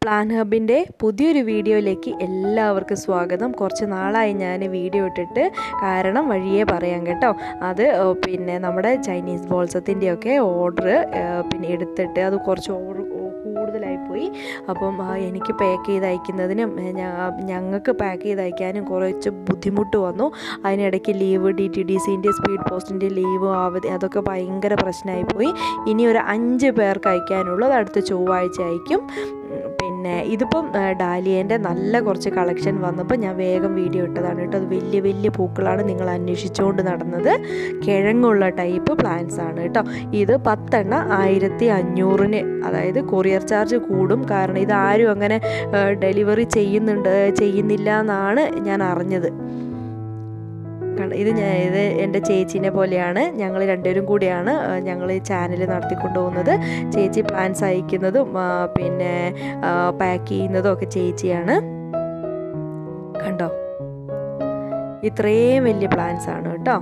plan ഹബിൻ്റെ പുതിയൊരു വീഡിയോയിലേക്ക് എല്ലാവർക്കും സ്വാഗതം കുറച്ച് നാളായി ഞാൻ വീഡിയോ ഇട്ടിട്ട് കാരണം വഴിയേ പറയാം കേട്ടോ അത് ഏഹ്, പിന്നെ നമ്മുടെ ചൈനീസ് ബോൾസത്തിൻ്റെയൊക്കെ ഓർഡർ പിന്നെ എടുത്തിട്ട് അത് കുറച്ച് ഓവർ കൂടുതലായി പോയി അപ്പം ആ, എനിക്ക് പാക്ക് ചെയ്ത് അയക്കുന്നതിനും ഏ, ഞ- ഞങ്ങൾക്ക് പാക്ക് ചെയ്ത് അയക്കാനും കുറച്ച് ബുദ്ധിമുട്ട് വന്നു അതിനിടയ്ക്ക് ലീവ് ഡി ടി ഡി സിൻ്റെ സ്പീഡ് പോസ്റ്റിൻ്റെ ലീവ് അവധി അതൊക്കെ ഭയങ്കര പ്രശ്നമായി പോയി ഇനി ഒരു അഞ്ച് പേർക്ക് അയക്കാനുള്ളത് അടുത്ത ചൊവ്വാഴ്ച അയക്കും ഉം, പിന്നെ ഇതിപ്പം ആ, ഡാലിയേൻ്റെ നല്ല കുറച്ച് കളക്ഷൻ വന്നപ്പോൾ ഞാൻ വേഗം വീഡിയോ ഇട്ടതാണ് കേട്ടോ അത് വലിയ വലിയ പൂക്കളാണ് നിങ്ങൾ അന്വേഷിച്ചുകൊണ്ട് നടന്നത് കിഴങ്ങുള്ള ടൈപ്പ് പ്ലാന്റ്സ് ആണ് കേട്ടോ ഇത് പത്തെണ്ണ ആയിരത്തി അഞ്ഞൂറിന് അതായത് കൊറിയർ ചാർജ് കൂടും കാരണം ഇത് ആരും അങ്ങനെ ഡെലിവറി ചെയ്യുന്നുണ്ട് ചെയ്യുന്നില്ല എന്നാണ് ഞാൻ അറിഞ്ഞത് കണ്ട- ഇത് ഞാൻ ഇത് എൻ്റെ ചേച്ചീനെ പോലെയാണ് ഞങ്ങൾ രണ്ടുപേരും കൂടിയാണ് ഞങ്ങൾ ഈ ചാനൽ നടത്തിക്കൊണ്ട് പോകുന്നത് ചേച്ചി പ്ലാൻസ് അയക്കുന്നതും ആ, പിന്നെ പാക്ക് ചെയ്യുന്നതും ഒക്കെ ചേച്ചിയാണ് കണ്ടോ ഇത്രയും വലിയ പ്ലാൻസ് ആണ് കേട്ടോ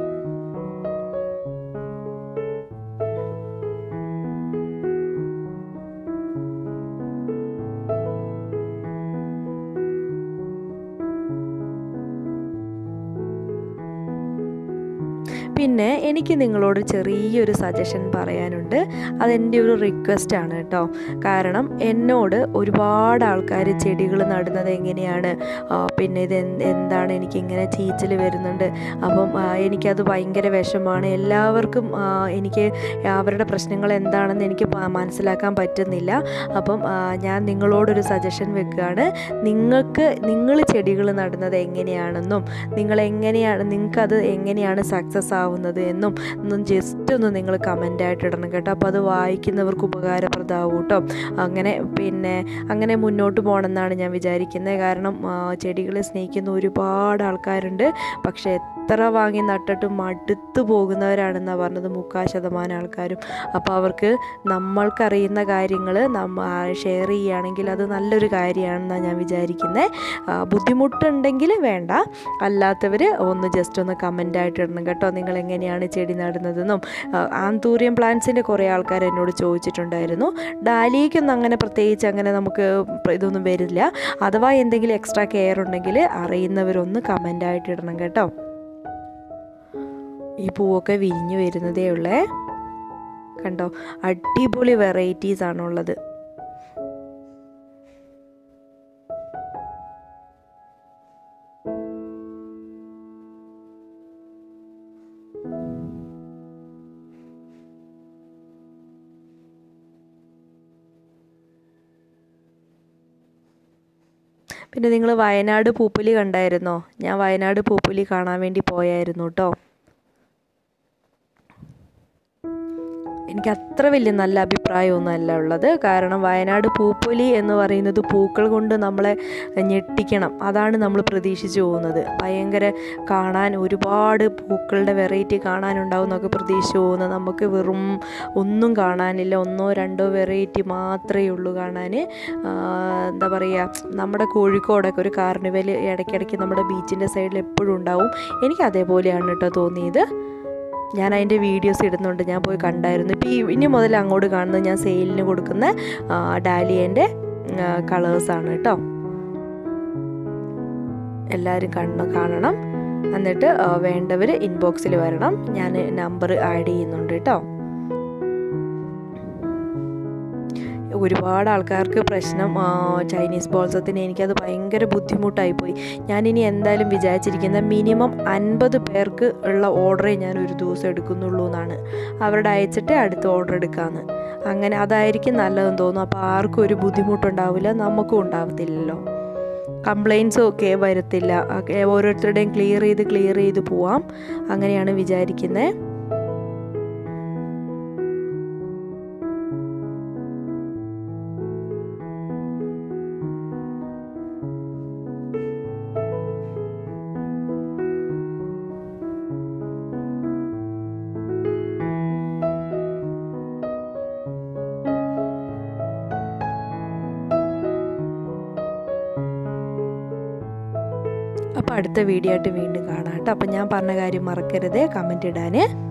പിന്നെ എനിക്ക് നിങ്ങളോട് ചെറിയൊരു സജഷൻ പറയാനുണ്ട് അതെൻ്റെ ഒരു റിക്വസ്റ്റ് ആണ് കേട്ടോ കാരണം എന്നോട് ഒരുപാട് ആൾക്കാർ ചെടികൾ നടുന്നത് എങ്ങനെയാണ് ആ, പിന്നെ ഇത് എന്ത് എന്താണ് എനിക്കിങ്ങനെ ചീച്ചൽ വരുന്നുണ്ട് അപ്പം ആ, എനിക്കത് ഭയങ്കര വിഷമാണ് എല്ലാവർക്കും ആ, എനിക്ക് അവരുടെ പ്രശ്നങ്ങൾ എന്താണെന്ന് എനിക്ക് പ- മനസ്സിലാക്കാൻ പറ്റുന്നില്ല അപ്പം ആ, ഞാൻ നിങ്ങളോടൊരു സജഷൻ വെക്കുകയാണ് നിങ്ങൾക്ക് നിങ്ങൾ ചെടികൾ നടുന്നത് എങ്ങനെയാണെന്നും നിങ്ങൾ എങ്ങനെയാണ് നിങ്ങൾക്കത് എങ്ങനെയാണ് സക്സസ് ആവുന്നത് എന്നും ഒന്നും ജസ്റ്റ് ഒന്ന് നിങ്ങൾ കമൻ്റായിട്ട് ഇടണം കേട്ടോ അപ്പോൾ അത് വായിക്കുന്നവർക്ക് ഉപകാരപ്രദമാവും കേട്ടോ അങ്ങനെ പിന്നെ അങ്ങനെ മുന്നോട്ട് പോകണമെന്നാണ് ഞാൻ വിചാരിക്കുന്നത് കാരണം ആ, ചെടികളെ സ്നേഹിക്കുന്ന ഒരുപാട് ആൾക്കാരുണ്ട് പക്ഷേ എത്ര വാങ്ങി നട്ടിട്ടും മടുത്തു പോകുന്നവരാണെന്നാണ് പറഞ്ഞത് മുക്കാൽ ശതമാനം ആൾക്കാരും അപ്പോൾ അവർക്ക് നമ്മൾക്കറിയുന്ന കാര്യങ്ങൾ നമ്മ ഷെയർ ചെയ്യുകയാണെങ്കിൽ അത് നല്ലൊരു കാര്യമാണെന്നാണ് ഞാൻ വിചാരിക്കുന്നത് ബുദ്ധിമുട്ടുണ്ടെങ്കിൽ വേണ്ട അല്ലാത്തവർ ഒന്ന് ജസ്റ്റ് ഒന്ന് കമൻ്റായിട്ട് ഇടണം കേട്ടോ നിങ്ങൾ എങ്ങനെയാണ് ചെടി നടുന്നതെന്നും ആ, ആന്തൂറിയം പ്ലാന്റ്സിൻ്റെ കുറേ ആൾക്കാർ എന്നോട് ചോദിച്ചിട്ടുണ്ടായിരുന്നു ഡാലിയയ്ക്കൊന്നും അങ്ങനെ പ്രത്യേകിച്ച് അങ്ങനെ നമുക്ക് പ്ര- ഇതൊന്നും വരില്ല അഥവാ എന്തെങ്കിലും എക്സ്ട്രാ കെയർ ഉണ്ടെങ്കിൽ അറിയുന്നവരൊന്ന് കമൻ്റായിട്ട് ഇടണം കേട്ടോ ഈ പൂവൊക്കെ വിരിഞ്ഞു വരുന്നതേ ഉള്ളേ കണ്ടോ അടിപൊളി വെറൈറ്റീസ് ആണുള്ളത് പിന്നെ നിങ്ങൾ വയനാട് പൂപ്പലി കണ്ടായിരുന്നോ ഞാൻ വയനാട് പൂപ്പലി കാണാൻ വേണ്ടി പോയായിരുന്നു കേട്ടോ എനിക്ക് അത്ര വലിയ നല്ല അഭിപ്രായമൊന്നും അല്ല ഉള്ളത് കാരണം വയനാട് പൂപ്പൊലി എന്ന് പറയുന്നത് പൂക്കൾ കൊണ്ട് നമ്മളെ ഞെട്ടിക്കണം അതാണ് നമ്മൾ പ്രതീക്ഷിച്ചു പോകുന്നത് ഭയങ്കര കാണാൻ ഒരുപാട് പൂക്കളുടെ വെറൈറ്റി കാണാനുണ്ടാവും എന്നൊക്കെ പ്രതീക്ഷിച്ചു പോകുന്നത് നമുക്ക് വെറും ഒന്നും കാണാനില്ല ഒന്നോ രണ്ടോ വെറൈറ്റി മാത്രമേ ഉള്ളൂ കാണാൻ എന്താ പറയുക നമ്മുടെ കോഴിക്കോടൊക്കെ ഒരു കാർണിവൽ ഇടയ്ക്കിടയ്ക്ക് നമ്മുടെ ബീച്ചിൻ്റെ സൈഡിൽ എപ്പോഴും ഉണ്ടാവും എനിക്ക് അതേപോലെയാണ് കേട്ടോ തോന്നിയത് ഞാൻ അതിൻ്റെ വീഡിയോസ് ഇടുന്നുണ്ട് ഞാൻ പോയി കണ്ടായിരുന്നു ഇപ്പോൾ ഈ ഇനി മുതൽ അങ്ങോട്ട് കാണുന്നത് ഞാൻ സെയിലിന് കൊടുക്കുന്ന ആ, ഡാലിയേൻ്റെ കളേഴ്സാണ് കേട്ടോ എല്ലാവരും കാണണം കാണണം എന്നിട്ട് വേണ്ടവർ ഇൻബോക്സിൽ വരണം ഞാൻ നമ്പർ ആഡ് ചെയ്യുന്നുണ്ട് കേട്ടോ ഒരുപാട് ആൾക്കാർക്ക് പ്രശ്നം ആ, ചൈനീസ് ബോൾസത്തിന് എനിക്കത് ഭയങ്കര ബുദ്ധിമുട്ടായി പോയി ഞാനിനി എന്തായാലും വിചാരിച്ചിരിക്കുന്ന മിനിമം അൻപത് പേർക്ക് ഉള്ള ഓർഡറേ ഞാൻ ഒരു ദിവസം എടുക്കുന്നുള്ളൂ എന്നാണ് അവരുടെ അയച്ചിട്ട് അടുത്ത ഓർഡർ എടുക്കാമെന്ന് അങ്ങനെ അതായിരിക്കും നല്ലതെന്ന് തോന്നുന്നു അപ്പോൾ ആർക്കും ഒരു ബുദ്ധിമുട്ടുണ്ടാവില്ല നമുക്കും ഉണ്ടാവത്തില്ലല്ലോ കംപ്ലയിൻസും ഒക്കെ വരത്തില്ല ഒക്കെ ഓരോരുത്തരുടെയും ക്ലിയർ ചെയ്ത് ക്ലിയർ ചെയ്ത് പോവാം അങ്ങനെയാണ് വിചാരിക്കുന്നത് അപ്പോൾ അടുത്ത വീഡിയോ ആയിട്ട് വീണ്ടും കാണാം കേട്ടോ അപ്പോൾ ഞാൻ പറഞ്ഞ കാര്യം മറക്കരുത് കമൻറ്റ് ഇടാൻ